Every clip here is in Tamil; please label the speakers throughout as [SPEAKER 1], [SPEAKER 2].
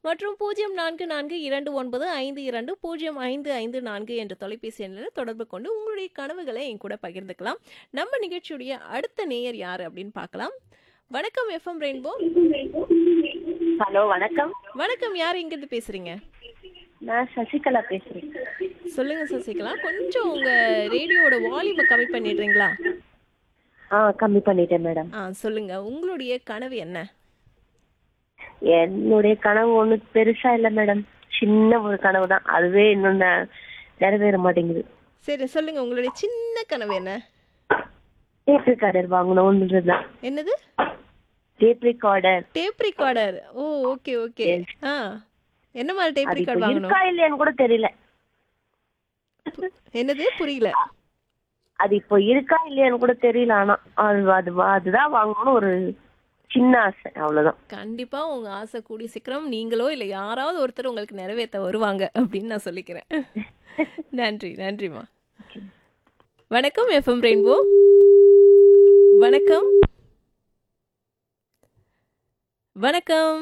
[SPEAKER 1] மற்றும் பூஜ்ஜியம் நான்கு நான்கு இரண்டு ஒன்பது ஐந்து இரண்டு பூஜ்ஜியம் ஐந்து ஐந்து நான்கு என்ற தொலைபேசி எண்ணில் தொடர்பு கொண்டு உங்களுடைய கனவுகளை என் கூட பகிர்ந்துக்கலாம் நம்ம நிகழ்ச்சியுடைய அடுத்த நேயர் யார் அப்படின்னு பார்க்கலாம் வணக்கம் எஃப்எம் ரெயின்போ
[SPEAKER 2] ஹலோ வணக்கம்
[SPEAKER 1] வணக்கம் யார் எங்கிருந்து பேசுறீங்க
[SPEAKER 2] நான் சசிகலா பேசுறேன்
[SPEAKER 1] சொல்லுங்க சசிகலா கொஞ்சம் உங்க ரேடியோட வால்யூமை கம்மி பண்ணிடுறீங்களா
[SPEAKER 2] ஆ கம்மி பண்ணிட்டேன் மேடம்
[SPEAKER 1] ஆ சொல்லுங்க உங்களுடைய கனவு என்ன
[SPEAKER 2] என்னுடைய கனவு ஒண்ணு பெருசா இல்ல மேடம் சின்ன ஒரு கனவு தான் அதுவே இன்னும் நெ- நிறைவேற மாட்டேங்குது
[SPEAKER 1] சரி சொல்லுங்க உங்களுடைய சின்ன கனவு என்ன
[SPEAKER 2] டேப் ரெக்கார்டர் வாங்கணும்ன்றது தான்
[SPEAKER 1] என்னது
[SPEAKER 2] டேப் ரெக்கார்டர்
[SPEAKER 1] டேப் ரெக்கார்டர் ஓ ஓகே ஓகே ஆ என்ன மாதிரி டேப்
[SPEAKER 2] அது இப்ப
[SPEAKER 1] ரெக்கார்ட் வாங்கணும்
[SPEAKER 2] இருக்கா இல்லையான்னு கூட தெரியல
[SPEAKER 1] என்னது புரியல
[SPEAKER 2] அது இப்போ இருக்கா இல்லையான்னு கூட தெரியல ஆனா அது அது அதுதான் வாங்கணும்னு ஒரு சின்ன ஆசை அவ்வளவுதான்
[SPEAKER 1] கண்டிப்பா உங்க ஆசை கூடிய சீக்கிரம் நீங்களோ இல்ல யாராவது ஒருத்தர் உங்களுக்கு நிறைவேற்ற வருவாங்க அப்படின்னு நான் சொல்லிக்கிறேன் நன்றி நன்றிம்மா வணக்கம் எஃப்எம் ரெயின்போ வணக்கம் வணக்கம்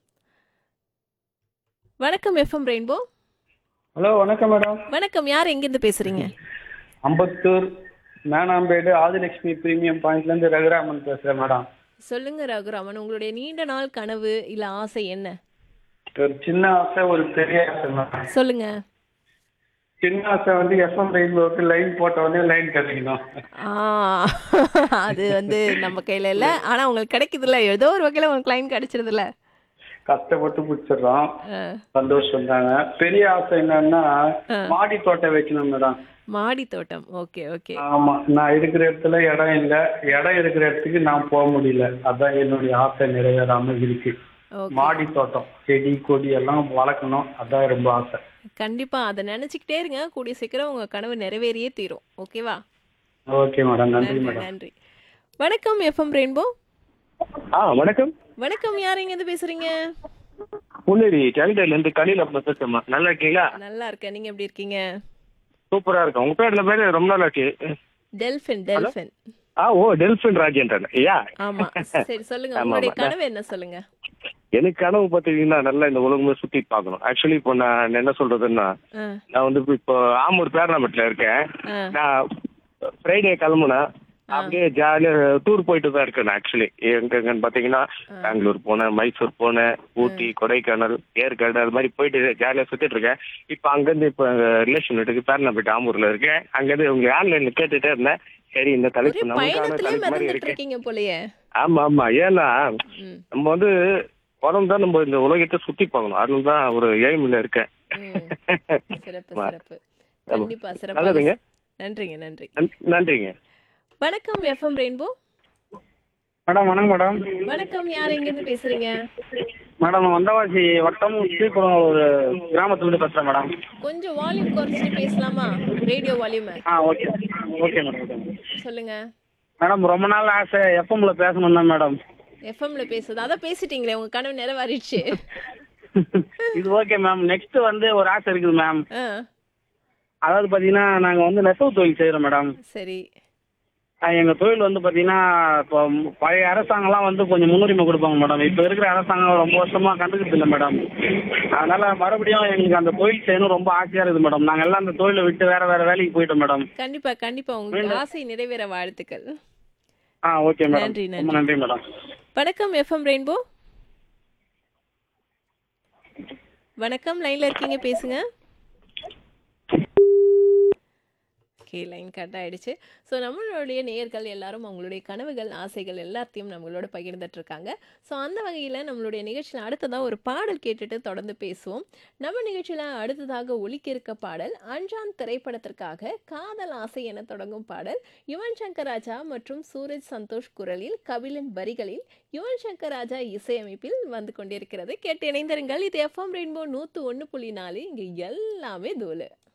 [SPEAKER 1] வணக்கம் எஃப்எம் ரெயின்போ
[SPEAKER 3] ஹலோ வணக்கம் மேடம்
[SPEAKER 1] வணக்கம் யார் எங்கிருந்து பேசுறீங்க
[SPEAKER 3] அம்பத்தூர் மேனாம்பேடு ஆதிலட்சுமி பிரீமியம் பாயிண்ட்லேருந்து ரகுராமன் பேசுகிறேன் மேடம்
[SPEAKER 1] சொல்லுங்க ரகுராமன் உங்களுடைய நீண்ட நாள் கனவு இல்ல ஆசை என்ன
[SPEAKER 3] ஒரு சின்ன ஆசை ஒரு பெரிய ஆசை மேடம்
[SPEAKER 1] சொல்லுங்க
[SPEAKER 3] சின்ன ஆசை வந்து எஃப்எம் ரெயின்போக்கு லைன் போட்ட உடனே லைன் கிடைக்கணும்
[SPEAKER 1] ஆ அது வந்து நம்ம கையில இல்ல ஆனா உங்களுக்கு கிடைக்குதுல்ல ஏதோ ஒரு வகையில உங்களுக்கு லைன் கிடைச்சிருதுல்ல
[SPEAKER 3] கஷ்டப்பட்டு பிடிச்சிடுறோம்
[SPEAKER 1] ஆ.
[SPEAKER 3] சந்தோஷம் தாங்க பெரிய ஆசை என்னன்னா மாடி தோட்டம் வைக்கணும் மேடம்
[SPEAKER 1] மாடி தோட்டம் ஓகே ஓகே
[SPEAKER 3] ஆமா நான் இருக்கிற இடத்துல இடம் இல்ல இடம் இருக்கிற இடத்துக்கு நான் போக முடியல அதான் என்னுடைய ஆசை நிறைவேறாம இருக்கு
[SPEAKER 1] ஓகே
[SPEAKER 3] மாடி தோட்டம் செடி கொடி எல்லாம் வளர்க்கணும் அதான் ரொம்ப ஆசை
[SPEAKER 1] கண்டிப்பா அதை நினைச்சுக்கிட்டே இருங்க கூடிய சீக்கிரம் உங்க கனவு நிறைவேறியே தீரும் ஓகேவா
[SPEAKER 3] ஓகே மேடம் நன்றி
[SPEAKER 1] நன்றி
[SPEAKER 3] மேடம்
[SPEAKER 1] நன்றி வணக்கம் எஃப்எம் ரெயின்போ
[SPEAKER 4] ஆ வணக்கம்
[SPEAKER 1] வணக்கம் யார் எங்க இருந்து பேசுறீங்க
[SPEAKER 4] முன்னேறி கேலிடர்ல இருந்து கலியில பேசுறேம்மா நல்லா இருக்கீங்களா
[SPEAKER 1] நல்லா இருக்கேன் நீங்க எப்படி இருக்கீங்க
[SPEAKER 4] சூப்பரா இருக்கும் உங்க பேர்ல பேரு ரொம்ப நல்லா இருக்கு
[SPEAKER 1] டெல்ஃபின் டெல்ஃபின்
[SPEAKER 4] ஆ ஓ டெல்பின் ராஜேந்திரன் ஐயா
[SPEAKER 1] ஆமா சரி சொல்லுங்க
[SPEAKER 4] ஆமா,
[SPEAKER 1] உங்களுடைய
[SPEAKER 4] ஆமா.
[SPEAKER 1] கனவு என்ன சொல்லுங்க
[SPEAKER 4] எனக்கு கனவு பாத்தீங்கன்னா நல்லா இந்த உலகமே சுத்தி பார்க்கணும் ஆக்சுவலி இப்போ நான் என்ன சொல்றதுன்னா
[SPEAKER 1] ஆ,
[SPEAKER 4] நான் வந்து இப்ப- இப்போ ஆமூர் பேரணாமட்டில் இருக்கேன்
[SPEAKER 1] ஆ,
[SPEAKER 4] நான் ஃப்ரைடே கிளம்புனேன் அப்படியே ஜாலியா டூர் போயிட்டு தான் இருக்கேன் ஆக்சுவலி எங்கன்னு பாத்தீங்கன்னா பெங்களூர் போனேன் மைசூர் போனேன் ஊட்டி கொடைக்கானல் ஏற்காடு அது மாதிரி போயிட்டு ஜாலியா சுத்திட்டு இருக்கேன் இப்போ அங்கிருந்து இப்போ ரிலேஷன் வீட்டுக்கு பேரணாப்பேட்டை ஆமூர்ல இருக்கேன் அங்கிருந்து உங்க ஆன்லைன்ல கேட்டுட்டே இருந்தேன் சரி இந்த
[SPEAKER 1] ஒரே
[SPEAKER 4] தலைப்பு நமக்கான
[SPEAKER 1] பயணத்திலே
[SPEAKER 4] தலைப்பு மாதிரி
[SPEAKER 1] மறந்துட்டு
[SPEAKER 4] இருக்கு
[SPEAKER 1] இருக்கீங்க போலயே
[SPEAKER 4] ஆமா ஆமா ஏன்னா
[SPEAKER 1] ம்,
[SPEAKER 4] நம்ம வந்து பிறந்தா நம்ம இந்த உலகத்தை சுத்தி பார்க்கணும் அதுல தான் ஒரு எய்ம்ல இருக்கேன்
[SPEAKER 1] ம். சிறப்பு
[SPEAKER 4] வா.
[SPEAKER 1] சிறப்பு கண்டிப்பா சிறப்பு
[SPEAKER 4] நல்லதுங்க
[SPEAKER 1] நன்றிங்க நன்றி
[SPEAKER 4] நன்- நன்றிங்க
[SPEAKER 1] வணக்கம் எஃப்எம் ரெயின்போ
[SPEAKER 3] மேடம் வணக்கம் மேடம்
[SPEAKER 1] வணக்கம் யார் எங்க இருந்து பேசுறீங்க
[SPEAKER 3] மேடம் வந்தவாசி வட்டம் ஸ்ரீபுரம் ஒரு கிராமத்துலேருந்து பேசுகிறேன் மேடம்
[SPEAKER 1] கொஞ்சம் வால்யூம் குறைச்சிட்டு பேசலாமா ரேடியோ வால்யூம்
[SPEAKER 3] ஆ ஓகே ஓகே மேடம் ஓகே
[SPEAKER 1] சொல்லுங்க
[SPEAKER 3] மேடம் ரொம்ப நாள் ஆசை எஃப்எம்ல பேசணும் தான் மேடம்
[SPEAKER 1] எஃப்எம்ல பேசுது அதான் பேசிட்டீங்களே உங்க கனவு நிறைவேறிடுச்சு
[SPEAKER 3] இது ஓகே மேம் நெக்ஸ்ட் வந்து ஒரு ஆசை இருக்குது மேம்
[SPEAKER 1] ஆ,
[SPEAKER 3] அதாவது பார்த்தீங்கன்னா நாங்கள் வந்து நெசவு தொழில் செய்கிறோம் மேடம்
[SPEAKER 1] சரி
[SPEAKER 3] எங்கள் தொழில் வந்து பார்த்தீங்கன்னா இப்போ பழைய அரசாங்கம்லாம் வந்து கொஞ்சம் முன்னுரிமை கொடுப்பாங்க மேடம் இப்போ இருக்கிற அரசாங்கம் ரொம்ப வருஷமாக கண்டுக்கிறது இல்லை மேடம் அதனால மறுபடியும் எங்களுக்கு அந்த தொழில் செய்யணும் ரொம்ப ஆசையாக இருக்குது மேடம் நாங்கள் எல்லாம் அந்த தொழிலை விட்டு வேற வேற வேலைக்கு போயிட்டோம் மேடம்
[SPEAKER 1] கண்டிப்பா கண்டிப்பா உங்களுக்கு ஆசை நிறைவேற வாழ்த்துக்கள்
[SPEAKER 3] ஆ ஓகே மேடம்
[SPEAKER 1] நன்றி,
[SPEAKER 3] ரொம்ப நன்றி மேடம்
[SPEAKER 1] வணக்கம் எஃப்எம் ரெயின்போ வணக்கம் லைன்ல இருக்கீங்க பேசுங்க ஓகே லைன் கட் ஆயிடுச்சு ஸோ நம்மளுடைய நேயர்கள் எல்லாரும் அவங்களுடைய கனவுகள் ஆசைகள் எல்லாத்தையும் நம்மளோட பகிர்ந்துட்டு இருக்காங்க ஸோ அந்த வகையில் நம்மளுடைய நிகழ்ச்சியில் அடுத்ததாக ஒரு பாடல் கேட்டுட்டு தொடர்ந்து பேசுவோம் நம்ம நிகழ்ச்சியில் அடுத்ததாக ஒலிக்க இருக்க பாடல் அஞ்சான் திரைப்படத்திற்காக காதல் ஆசை என தொடங்கும் பாடல் யுவன் சங்கர் ராஜா மற்றும் சூரஜ் சந்தோஷ் குரலில் கபிலன் வரிகளில் யுவன் சங்கர் ராஜா இசையமைப்பில் வந்து கொண்டிருக்கிறது கேட்டு இணைந்திருங்கள் இது எஃப்எம் ரெயின்போ நூற்று ஒன்று புள்ளி நாலு இங்கே எல்லாமே தூளு